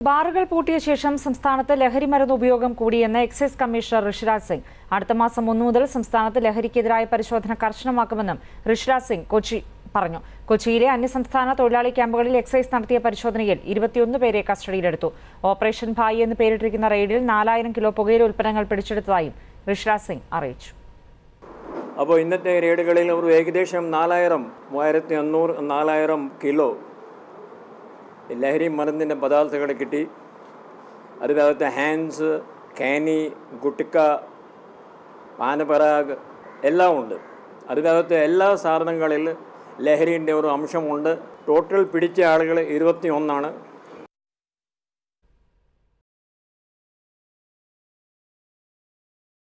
ബാറുകൾ പൂട്ടിയ ശേഷം സംസ്ഥാനത്ത് ലഹരി മരുന്ന് ഉപയോഗം കൂടിയെന്ന് എക്സൈസ് കമ്മീഷണർ ഋഷിരാജ് സിംഗ് അടുത്ത മാസം ഒന്നു മുതൽ സംസ്ഥാനത്ത് ലഹരിക്കെതിരായ പരിശോധന കർശനമാക്കുമെന്നും ഋഷിരാജ് സിംഗ് കൊച്ചി പറഞ്ഞു കൊച്ചിയിലെ അന്യസംസ്ഥാന തൊഴിലാളി ക്യാമ്പുകളിൽ എക്സൈസ് നടത്തിയ പരിശോധനയിൽ ഇരുപത്തിയൊന്ന് പേരെ കസ്റ്റഡിയിലെടുത്തു ഓപ്പറേഷൻ ഭായി എന്ന് പേരിട്ടിരിക്കുന്ന റെയ്ഡിൽ നാലായിരം കിലോ പുകയില ഉൽപ്പന്നങ്ങൾ പിടിച്ചെടുത്തതായും ഋഷിരാജ് സിംഗ് അറിയിച്ചു അപ്പോൾ ഇന്നത്തെ റെയ്ഡുകളിൽ ഒരു ഏകദേശം നാലായിരം മൂവായിരത്തി അഞ്ഞൂറ് നാലായിരം കിലോ ലഹരി മരുന്നിൻ്റെ പദാർത്ഥങ്ങൾ കിട്ടി അതിനകത്ത് ഹാൻസ് കാനി ഗുട്ടിക്ക പാനപരാഗ് എല്ലാം ഉണ്ട് അതിനകത്ത് എല്ലാ സാധനങ്ങളിൽ ലഹരിൻ്റെ ഒരു അംശമുണ്ട് ടോട്ടൽ പിടിച്ച ആളുകൾ ഇരുപത്തി ഒന്നാണ്